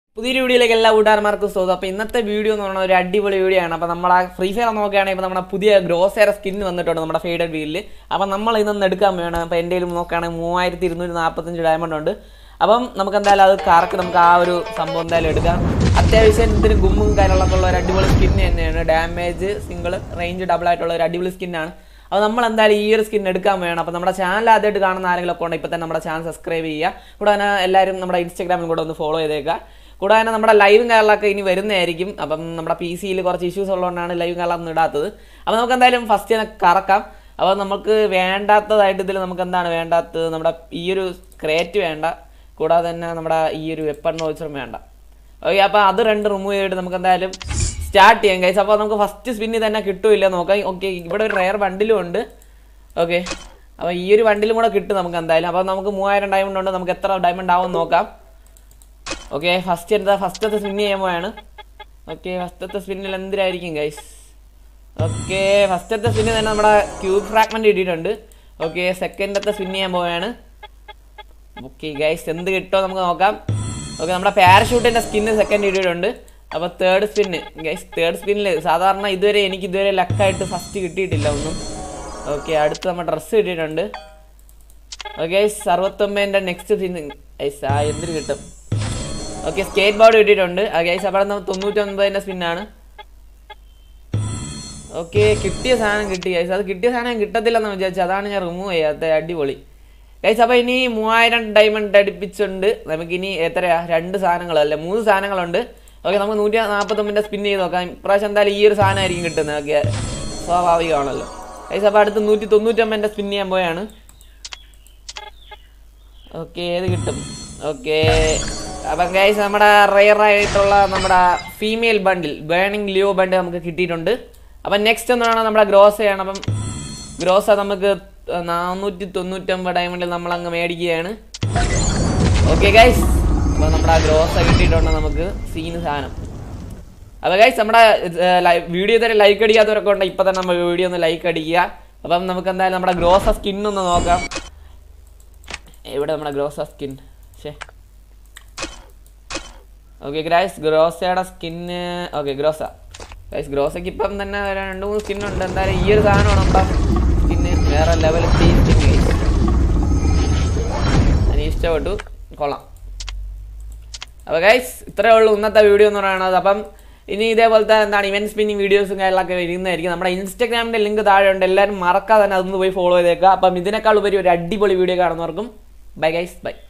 പുതിയൊരു വീഡിയോയിലേക്ക് എല്ലാ കൂട്ടുകാരന്മാർക്കും സ്വാഗതം അപ്പോൾ ഇന്നത്തെ വീഡിയോ എന്ന് പറഞ്ഞാൽ ഒരു അടിപൊളി വീഡിയോ ആണ് അപ്പോൾ നമ്മൾ ആ ഫ്രീ ഫയർ നോക്കുകയാണെങ്കിൽ ഇപ്പോൾ നമ്മുടെ പുതിയ ഗ്രോസേര സ്കിൻ വന്നിട്ടുണ്ട് നമ്മുടെ ഫേഡഡ് വീലിൽ അപ്പോൾ നമ്മൾ ഇതൊന്ന് എടുക്കാൻ വേണം അപ്പോൾ എൻ്റെ കയ്യിൽ നോക്കുകയാണെങ്കിൽ മൂവായിരത്തി ഇരുന്നൂറ്റി നാൽപ്പത്തഞ്ച് ഡയമണ്ട് ഉണ്ട് അപ്പം നമുക്ക് എന്തായാലും അത് കറക്റ്റ് നമുക്ക് ആ ഒരു സംഭവം എന്തായാലും എടുക്കാം അത്യാവശ്യം ഇതിന് ഗുമ്മും കാര്യങ്ങളൊക്കെ ഉള്ള ഒരു അടിപൊളി സ്കിൻ തന്നെയാണ് ഡാമേജ് സിംഗിൾ റേഞ്ച് ഡബിൾ ആയിട്ടുള്ള ഒരു അടിപൊളി സ്കിന്നാണ് അപ്പോൾ നമ്മൾ എന്തായാലും ഈ ഒരു സ്കിൻ എടുക്കാൻ വേണം അപ്പോൾ നമ്മുടെ ചാനൽ ആദ്യമായിട്ട് കാണുന്ന ആരെങ്കിലും ഒക്കെ ഉണ്ടെങ്കിൽ ഇപ്പോൾ തന്നെ നമ്മുടെ ചാനൽ സബ്സ്ക്രൈബ് ചെയ്യുക കൂടാതെ എല്ലാവരും നമ്മുടെ ഇൻസ്റ്റാഗ്രാമിൽ കൂടെ ഒന്ന് ഫോളോ ചെയ്തേക്കുക കൂടാതെ തന്നെ നമ്മുടെ ലൈവും കാര്യങ്ങളൊക്കെ ഇനി വരുന്നതായിരിക്കും അപ്പം നമ്മുടെ പി സിയിൽ കുറച്ച് ഇഷ്യൂസ് ഉള്ളതുകൊണ്ടാണ് ലൈവും കാര്യങ്ങളൊന്നും ഇടാത്തത് അപ്പോൾ നമുക്ക് എന്തായാലും ഫസ്റ്റ് തന്നെ കറക്കാം അപ്പോൾ നമുക്ക് വേണ്ടാത്തതായിട്ട് ഇതിൽ നമുക്ക് എന്താണ് വേണ്ടാത്തത് നമ്മുടെ ഈ ഒരു ക്രേറ്റ് വേണ്ട കൂടാതെ തന്നെ നമ്മുടെ ഈ ഒരു വെപ്പൺ നോച്ചറും വേണ്ട ഓക്കെ അപ്പോൾ അത് രണ്ട് റിമൂവ് ചെയ്തിട്ട് നമുക്ക് എന്തായാലും സ്റ്റാർട്ട് ചെയ്യാം കഴിച്ച് അപ്പോൾ നമുക്ക് ഫസ്റ്റ് സ്പിന്നിൽ തന്നെ കിട്ടൂല നോക്കാം ഓക്കെ ഇവിടെ ഒരു റയർ ബണ്ടിലും ഉണ്ട് ഓക്കെ അപ്പോൾ ഈ ഒരു വണ്ടിലും കൂടെ കിട്ടും നമുക്ക് എന്തായാലും അപ്പോൾ നമുക്ക് മൂവായിരം ഡയമണ്ട് ഉണ്ട് നമുക്ക് എത്ര ഡയമണ്ട് ആവും നോക്കാം ഓക്കെ ഫസ്റ്റ് എന്താ ഫസ്റ്റത്തെ സ്പിൻ ചെയ്യാൻ പോയാണ് ഓക്കെ ഫസ്റ്റത്തെ സ്പിന്നിൽ എന്തിനായിരിക്കും ഗൈസ് ഓക്കെ ഫസ്റ്റത്തെ സ്പിന്നിൽ തന്നെ നമ്മുടെ ക്യൂബ് ഫ്രാഗ്മെന്റ് കിട്ടിയിട്ടുണ്ട് ഓക്കെ സെക്കൻഡത്തെ സ്പിൻ ചെയ്യാൻ പോവുകയാണ് ഓക്കെ ഗൈസ് എന്ത് കിട്ടുമോ നമുക്ക് നോക്കാം ഓക്കെ നമ്മുടെ പാരഷൂട്ടിന്റെ സ്കിന്ന് സെക്കൻഡ് കിട്ടിയിട്ടുണ്ട് അപ്പോൾ തേർഡ് സ്പിന്ന് ഗൈസ് തേർഡ് സ്പിന്നിൽ സാധാരണ ഇതുവരെ എനിക്ക് ഇതുവരെ ലക്കായിട്ട് ഫസ്റ്റ് കിട്ടിയിട്ടില്ല ഒന്നും ഓക്കെ അടുത്ത് നമ്മുടെ ഡ്രസ്സ് കിട്ടിയിട്ടുണ്ട് ഓക്കെ അറുപത്തൊമ്പതിൻ്റെ നെക്സ്റ്റ് സ്പിന്ന് ഗൈസ് ആ എന്തിന് കിട്ടും ഓക്കെ സ്കേറ്റ് ബോർഡ് കിട്ടിയിട്ടുണ്ട് ഗൈസ് അവിടെ നിന്ന് തൊണ്ണൂറ്റൊൻപതിൻ്റെ സ്പിന്നാണ് ഓക്കെ കിട്ടിയ സാധനം കിട്ടി ഗൈസ് അത് കിട്ടിയ സാധനം കിട്ടത്തില്ലെന്ന് വിചാരിച്ചു അതാണ് ഞാൻ റിമൂവ് ചെയ്യാത്തത് അടിപൊളി ഗൈസ് അപ്പോൾ ഇനി മൂവായിരം ഡയമണ്ട് അടുപ്പിച്ചുണ്ട് നമുക്കിനി എത്രയാ രണ്ട് സാധനങ്ങളല്ലേ മൂന്ന് സാധനങ്ങളുണ്ട് ഓക്കെ നമുക്ക് നൂറ്റി നാൽപ്പത്തൊമ്പതിൻ്റെ സ്പിൻ ചെയ്ത് നോക്കാം ഇപ്രാവശ്യം എന്തായാലും ഈ ഒരു സാധനമായിരിക്കും കിട്ടുന്നത് ഓക്കെ സ്വാഭാവികമാണല്ലോ ഗൈസ് അപ്പോൾ അടുത്ത് നൂറ്റി തൊണ്ണൂറ്റൊമ്പതിൻ്റെ സ്പിൻ ചെയ്യാൻ പോയാണ് ഓക്കെ ഏത് കിട്ടും ഓക്കെ അപ്പം ഗൈസ് നമ്മുടെ റയർ ആയിട്ടുള്ള നമ്മുടെ female bundle burning Leo bundle നമുക്ക് കിട്ടിയിട്ടുണ്ട് അപ്പം നെക്സ്റ്റ് എന്താണ് നമ്മുടെ ഗ്രോസ് ചെയ്യണം അപ്പം ഗ്രോസ നമുക്ക് നാനൂറ്റി തൊണ്ണൂറ്റൊമ്പത് ഡയമണ്ടിൽ നമ്മൾ അങ്ങ് മേടിക്കുകയാണ് ഓക്കെ ഗൈസ് അപ്പോൾ നമ്മുടെ ആ ഗ്രോസ കിട്ടിയിട്ടുണ്ട് നമുക്ക് സീന് സാധനം അപ്പോൾ ഗൈസ് നമ്മുടെ വീഡിയോ തന്നെ ലൈക്ക് അടിക്കാത്തവരൊക്കെ ഉണ്ട് ഇപ്പം തന്നെ നമ്മൾ വീഡിയോ ഒന്ന് ലൈക്ക് അടിക്കുക അപ്പം നമുക്ക് എന്തായാലും നമ്മുടെ ഗ്രോസ സ്കിൻ ഒന്ന് നോക്കാം എവിടെ നമ്മുടെ ഗ്രോസ സ്കിൻ ശേ ഓക്കെ ഗ്രൈസ് ഗ്രോസയുടെ സ്കിന്ന് ഓക്കെ ഗ്രോസ ഗൈസ് ഗ്രോസയ്ക്ക് ഇപ്പം തന്നെ രണ്ട് മൂന്ന് സ്കിൻ ഉണ്ട് എന്തായാലും ഈ ഒരു സാധനമാണ് നമ്മുടെ സ്കിന്ന് വേറെ ലെവൽ സ്കിൻ എനിക്ക് ഇഷ്ടപ്പെട്ടു കൊള്ളാം അപ്പോൾ ഗൈസ് ഇത്രയേ ഉള്ളൂ ഇന്നത്തെ വീഡിയോ എന്ന് പറയുന്നത് അപ്പം ഇനി ഇതേപോലത്തെ എന്താണ് ഇവന്റ് സ്പിന്നിങ് വീഡിയോസും കാര്യങ്ങളൊക്കെ വരുന്നതായിരിക്കും നമ്മുടെ ഇൻസ്റ്റാഗ്രാമിൻ്റെ ലിങ്ക് താഴെ ഉണ്ട് എല്ലാവരും മറക്കാതെ തന്നെ അതൊന്ന് പോയി ഫോളോ ചെയ്തേക്കുക അപ്പം ഇതിനേക്കാൾ ഉപരി ഒരു അടിപൊളി വീഡിയോ കാണുന്നവർക്കും ബൈ ഗൈസ് ബൈ